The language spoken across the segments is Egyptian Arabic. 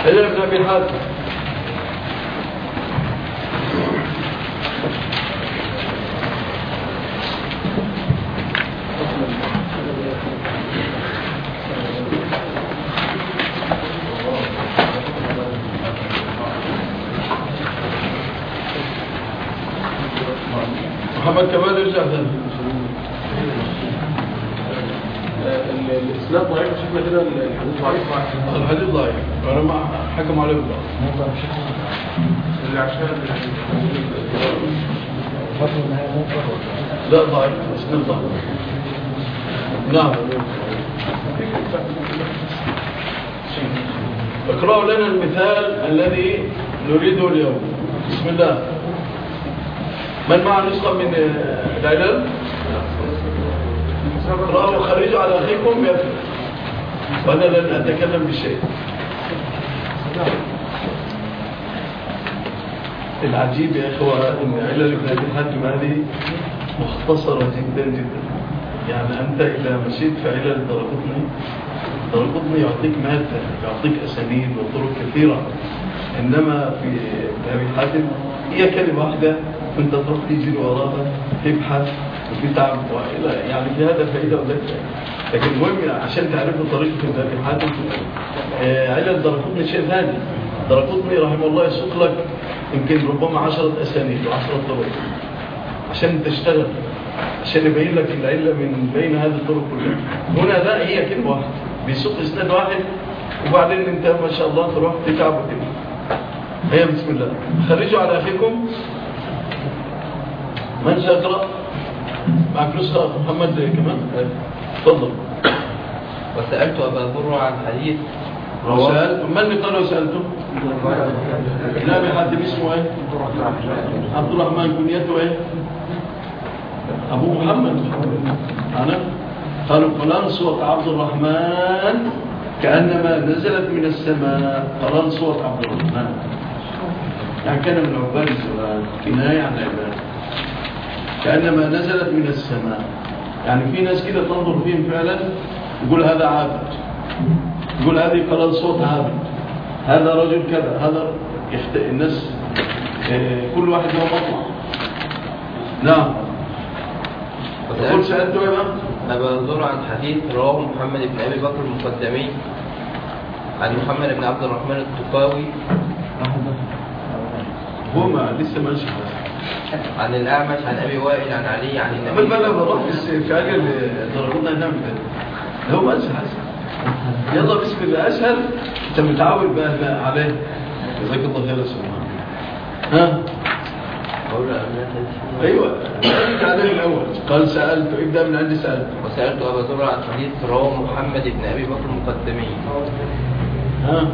إلى ابن أبي حاتم محمد كمال ارجع ثاني الاسناد ضعيف شفنا كده الحديث ضعيف الحديث ضعيف وانا ما حكم عليه بالضعف اللي عشان لا ضعيف اسناد ضعيف نعم اقرأوا لنا المثال الذي نريده اليوم بسم الله من معه نسخة من آه، العلل اقرأوا وخرجوا على أخيكم يفرق وأنا لن أتكلم بشيء العجيب يا إخوة أن علل ابن أبي حاتم هذه مختصرة جدا جدا يعني أنت إذا مشيت في علل درقطني درقطني يعطيك مادة يعطيك أسانيد وطرق كثيرة إنما في ابن أبي حاتم هي كلمة واحدة وأنت تروح تجري وراها تبحث وتتعب وإلى يعني في هذا فائدة وذلك لكن المهم عشان تعرفوا طريقة ابن أبي حاتم آه، علل درقطني شيء ثاني درقطني رحمه الله يسوق لك يمكن ربما عشرة أسانيد وعشرة طرق عشان تشتغل عشان يبين لك العلة من بين هذه الطرق كلها هنا لا هي كلمة واحدة بيسوق اسناد واحد وبعدين انت ما شاء الله تروح تتعب وكده هي بسم الله خرجوا على أخيكم من سيقرأ معك نسخة محمد كمان تفضل وسألت أبا ذر عن حديث وسألت من اللي قال وسألته نبي حد اسمه ايه عبد الرحمن كنيته ايه ابو محمد انا قالوا فلان صوت عبد الرحمن كأنما نزلت من السماء فلان صوت عبد الرحمن يعني كان من عباد الزمان كناية عن عباد كأنما نزلت من السماء يعني في ناس كده تنظر فيهم فعلا يقول هذا عابد يقول هذه قلال صوت عابد هذا رجل كذا هذا يخت... الناس آه، كل واحد له مطلع نعم تقول سألته يا بقى أبا ذر عن حديث رواه محمد بن أبي بكر المقدمي عن محمد بن عبد الرحمن الطفاوي هو ما لسه ماشي عن الأعمش عن أبي وائل عن علي عن بل النبي بل لما نروح بس في حاجة اللي ضربونا نعمل كده ده هو أسهل يلا بسم الله أسهل أنت متعود بقى بقى عليه جزاك الله خير يا سبحان ها ايوه قلت عليه الاول قال سالته ابدا من عندي سالته وسألت أبا ذر عن حديث رواه محمد بن أبي بكر المقدمي ها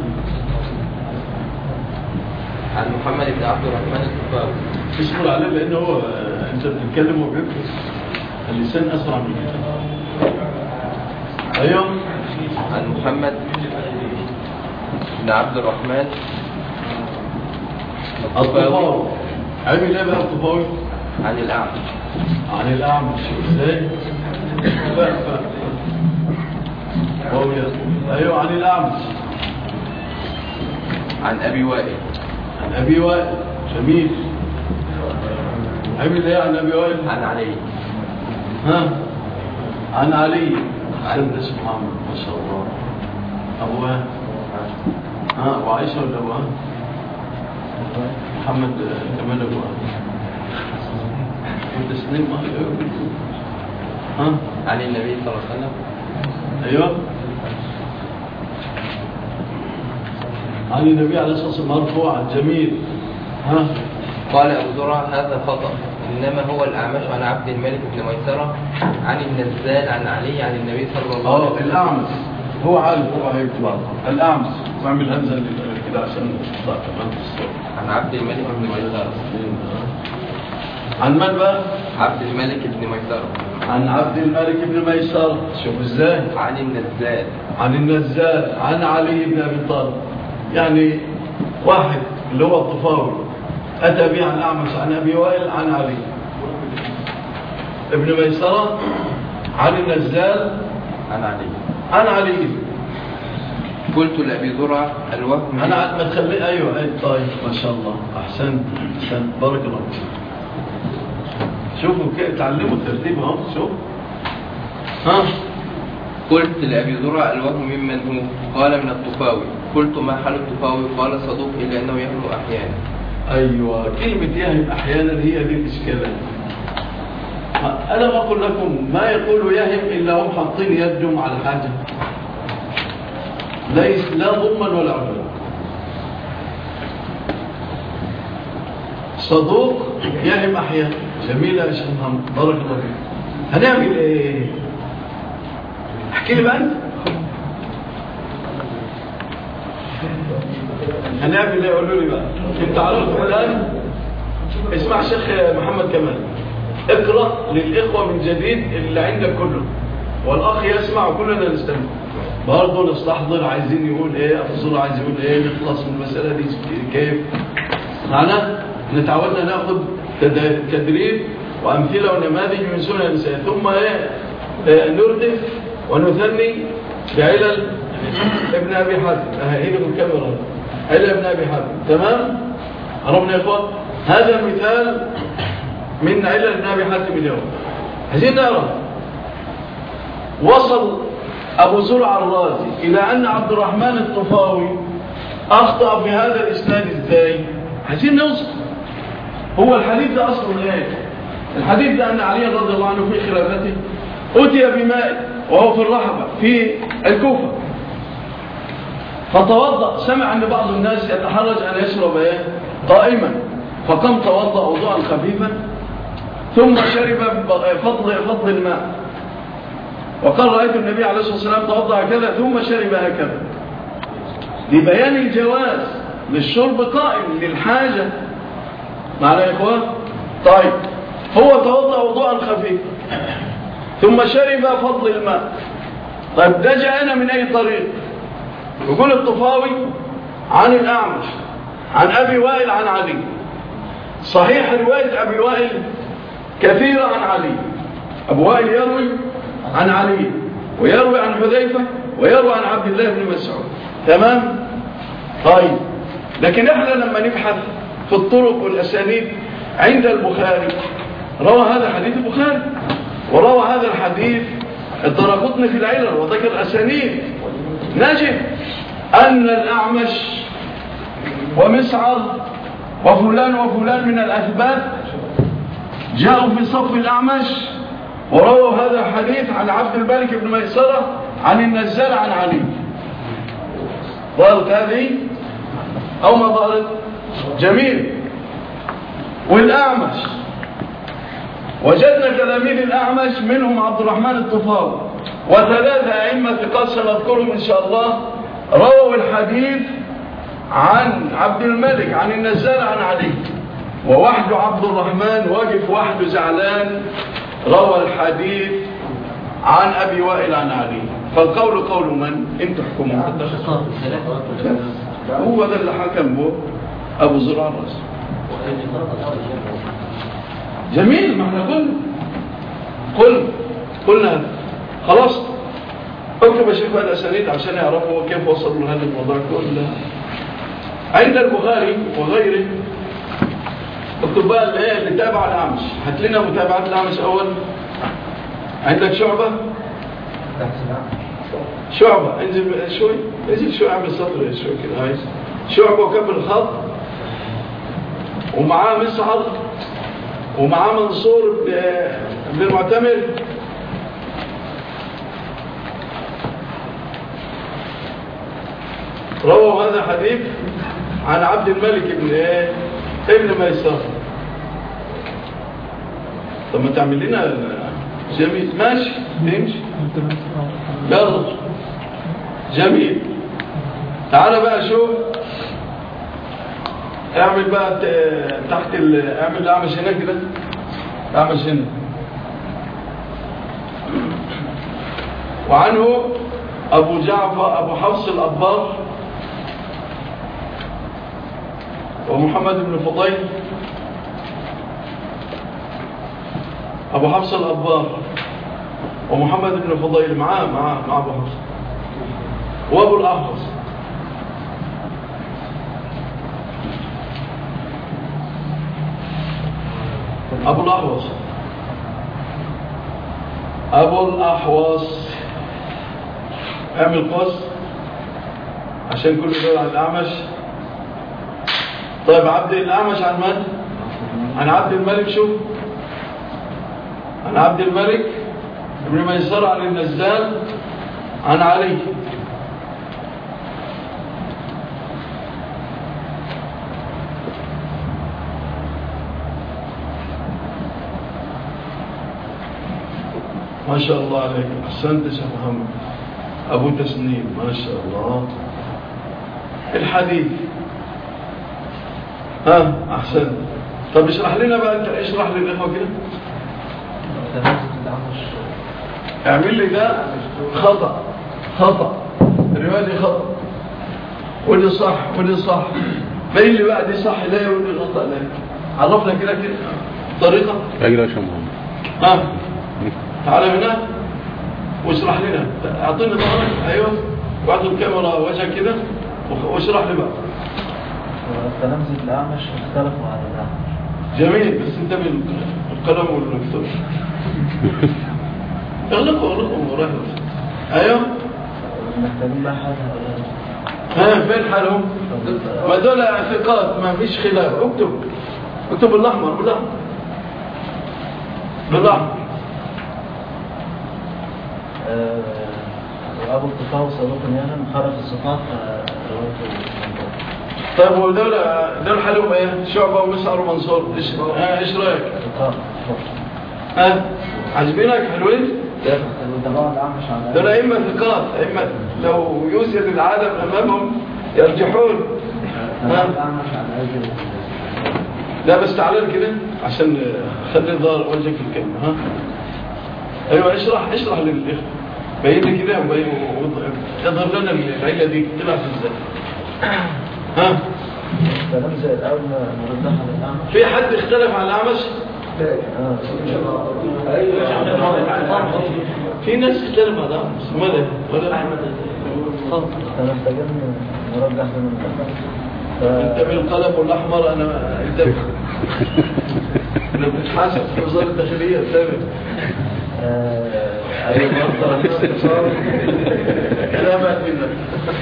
عن محمد بن عبد الرحمن الطفاوي اصبر عليه لان هو آه، انت بتتكلم وبيكتب اللسان اسرع من كده ايوه عن محمد بن عبد الرحمن الطفاوي عمل ايه بقى الطفاوي عن الأعمش عن الاعمش ازاي ف ف وهو يصبر. ايوه عن الاعمش عن أبي وائل عن ابي وائل جميل عمل ايه عن ابي وائل عن علي ها عن علي عند سبحان الله ما شاء الله أبوها ها وعائشة ولا أبوها محمد آه، كمال أبوها وتسليم ما ها عن النبي صلى الله عليه وسلم أيوه عن النبي عليه الصلاة والسلام مرفوعا جميل ها قال أبو زرع هذا خطأ إنما هو الأعمش عن عبد الملك بن ميسرة عن النزال عن علي عن النبي صلى الله عليه اه وسلم الأعمس هو عالم هو هيكتب الأعمس واعمل همزة كده عشان تطلع كمان في الصوت عن عبد الملك بن ميسرة عن من بقى؟ عبد الملك بن ميسرة عن عبد الملك بن ميسر شوف ازاي عن النزال عن النزال عن علي بن ابي طالب يعني واحد اللي هو الطفاوي اتى به عن اعمش عن ابي وائل عن علي ابن ميسره عن النزال عن علي عن علي قلت لأبي زرعة الوهم انا ما تخلي ايوه أي طيب ما شاء الله احسنت احسنت بارك الله فيك شوفوا كيف تعلموا الترتيب اهو شوف ها قلت لأبي زرع الوهم ممن هو قال من الطفاوي قلت ما حال الطفاوي قال صدوق إلا أنه يهم أحيانا ايوه كلمه يهم احيانا هي دي الاشكالات انا ما اقول لكم ما يقول يهم الا هم حاطين يدهم على حاجه ليس لا ضمن ولا عدوان صدوق يهم احيانا جميله يا شيخ محمد بارك الله فيك هنعمل ايه احكي لي بقى انت هنعمل ايه قولوا لي بقى انت عرفت الان اسمع الشيخ محمد كمال اقرا للاخوه من جديد اللي عندك كله والاخ يسمع وكلنا نستمع برضه نستحضر عايزين يقول ايه ابو زرع عايز يقول ايه نخلص من المساله دي كيف معنا نتعودنا ناخد تد- تدريب وامثله ونماذج من سنن الانسان ثم ايه آه، نردف ونثني بعلل ابن ابي حاتم اه هنا بالكاميرا علل ابن ابي حاتم تمام عرفنا يا اخوان هذا مثال من علل ابن ابي حاتم اليوم عايزين نعرف وصل أبو زرع الرازي إلى أن عبد الرحمن الطفاوي أخطأ في هذا الإسناد إزاي عايزين نوصل هو الحديث ده أصلا إيه الحديث ده أن علي رضي الله عنه في خلافته أتي بماء وهو في الرحبة في الكوفة فتوضأ سمع أن بعض الناس يتحرج أن يشرب إيه قائما فقام توضأ وضوءا خفيفا ثم شرب فضل فضل الماء وقال رأيت النبي عليه الصلاة والسلام توضع هكذا ثم شرب هكذا لبيان الجواز للشرب قائم للحاجة معنا يا إخوان طيب هو توضع وضوءا خفيف ثم شرب فضل الماء طيب ده جاءنا من أي طريق يقول الطفاوي عن الأعمش عن أبي وائل عن علي صحيح رواية أبي وائل كثيرة عن علي أبو وائل يروي عن علي ويروي عن حذيفة ويروي عن عبد الله بن مسعود تمام طيب لكن احنا لما نبحث في الطرق والأسانيد عند البخاري روى هذا حديث البخاري وروى هذا الحديث الدرقطني في العلل وذكر أسانيد نجد أن الأعمش ومسعر وفلان وفلان من الأثبات جاءوا في صف الأعمش ورووا هذا الحديث عن عبد الملك بن ميسرة عن النزال عن علي ظهرت هذه أو ما ظهرت جميل والأعمش وجدنا تلاميذ الأعمش منهم عبد الرحمن الطفاوي وثلاثة أئمة ثقات سنذكرهم إن شاء الله رووا الحديث عن عبد الملك عن النزال عن علي ووحده عبد الرحمن واقف وحده زعلان روى الحديث عن أبي وائل عن علي فالقول قول من انتوا حكموا هو ده اللي حكم به أبو زرع الرأس جميل ما احنا قلنا قلنا قلنا هذا. خلاص اكتب يا شيخ الأسانيد عشان يعرفوا كيف وصلوا لهذا الموضوع كله عند البخاري وغيره اكتب بقى اللي هي اللي تابع الأعمش هات لنا متابعات الأعمش أول عندك شعبة شعبة انزل شوي انزل شوي اعمل سطر شوي كده عايز شعبة وكبر الخط ومعاه مسعر ومعاه منصور ب- بن المعتمر رووا هذا حديث عن عبد الملك بن ايه ابن ميسر طب ما تعمل لنا جميل ماشي تمشي يلا جميل تعال بقى شوف اعمل بقى ت- تحت ال... اعمل اعمش هناك كده اعمش هنا وعنه ابو جعفر ابو حفص الابار ومحمد بن فضيل ابو حفص الابار ومحمد بن فضيل معاه معاه مع ابو حفص وابو الاحفص أبو الأحوص أبو الأحوص اعمل قوس عشان كل دول عن الأعمش طيب عبد الأعمش عن من؟ عن عبد الملك شو؟ عن عبد الملك ابن ميسر عن النزال عن علي ما شاء الله عليك احسنت يا شيخ محمد ابو تسنيم ما شاء الله الحديث ها احسنت طب اشرح لنا بقى انت اشرح للاخوه كده اعمل لي ده خطا خطا الروايه دي خطا ودي صح ودي صح بين لي بقى دي صح لا ودي خطا لا عرفنا كده كده طريقه اجري يا شيخ محمد ها تعال هنا واشرح لنا اعطيني ظهرك ايوه وبعد الكاميرا وجهك كده واشرح لي بقى تلامذة الأعمش اختلفوا على الأعمش جميل بس انت بالقلم والمكتوب اغلقوا اغلقوا ورايح ايوه محتاجين بقى حد ها فين حالهم ما دول ثقات ما فيش خلاف اكتب اكتب بالاحمر بالاحمر بالاحمر وأبو الطفاوي صدوق يهم خرج الصفات روايته منظور. طيب ودول دول حالهم ايه شعبه ومسعر ومنصور ايش ها ايش رايك ثقات ها عاجبينك حلوين وتبع الأعمش على دول ائمه ثقات ائمه لو يوسد العالم امامهم يرجحون تبع الأعمش على أجل لا بس تعال كده عشان خلي ظهر وجهك في الكلمه ها ايوه اشرح اشرح للاخوه بين لي كده وبين اظهر لنا العيله دي طلعت ازاي ها تلامذة الأول نردها على الأعمش في حد اختلف على الاعمش في ناس اختلف على الاعمش ماذا ولا احنا محتاجين نرجح بين انت بالقلم الاحمر انا انت انا بتحاسب في وزاره الداخليه انتبه أيوة كلامك منك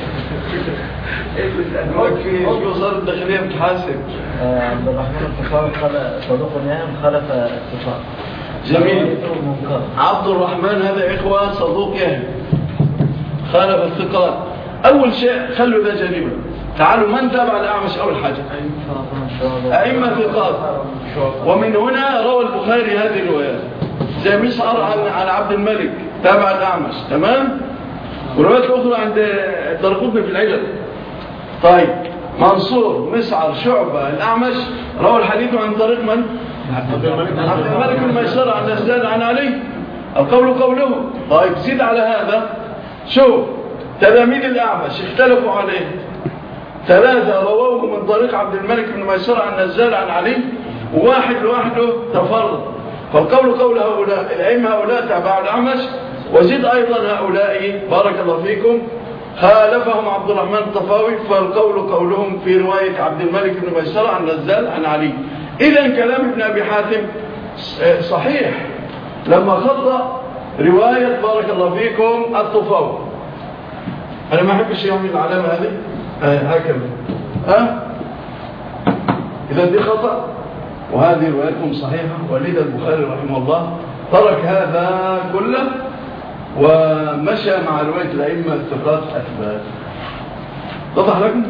في في وزاره الداخليه بتحاسب عبد الرحمن الطفاوي خلق صدوق يهم خلف الصفات جميل منكر عبد الرحمن هذا إخوة صدوق يهم خالف الثقات أول شيء خلوا ذا جريمة تعالوا من تابع الأعمش أول حاجة أئمة ثقات ومن هنا روى البخاري هذه الروايات زي مسعر عن, عن عبد الملك تابع الأعمش تمام وروايات أخرى عند الدرقطني في العلل طيب منصور مسعر شعبة الأعمش روى الحديث عن طريق من؟ عبد الملك بن ميسر عن نزال عن علي القول قوله طيب زيد على هذا شوف تلاميذ الأعمش اختلفوا عليه ثلاثة رووه من طريق عبد الملك بن ميسر عن نزال عن علي وواحد لوحده تفرد فالقول قول هؤلاء الأئمة هؤلاء تبع الأعمش وزيد أيضا هؤلاء بارك الله فيكم خالفهم عبد الرحمن الطفاوي فالقول قولهم في رواية عبد الملك بن ميسر عن نزال عن علي إذا كلام ابن أبي حاتم صحيح لما خطأ رواية بارك الله فيكم الطفاوي أنا ما أحبش يعمل العلامة هذه آه هكذا ها إذا دي خطأ وهذه روايتهم صحيحة ولذا البخاري رحمه الله ترك هذا كله ومشى مع رواية الأئمة الثقات أثبات اتضح لكم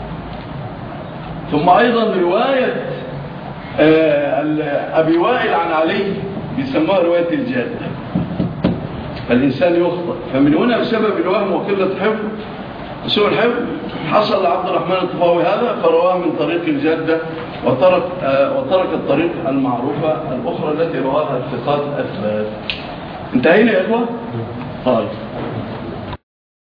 ثم أيضا رواية آه أبي وائل عن علي بيسموها رواية الجادة فالإنسان يخطئ فمن هنا بسبب الوهم وقلة حفظ سوء الحفظ حصل لعبد الرحمن الطفاوي هذا فرواه من طريق الجادة وترك, آه وترك الطريق المعروفة الأخرى التي رواها الثقات الأثبات انتهينا يا إخوة؟ طيب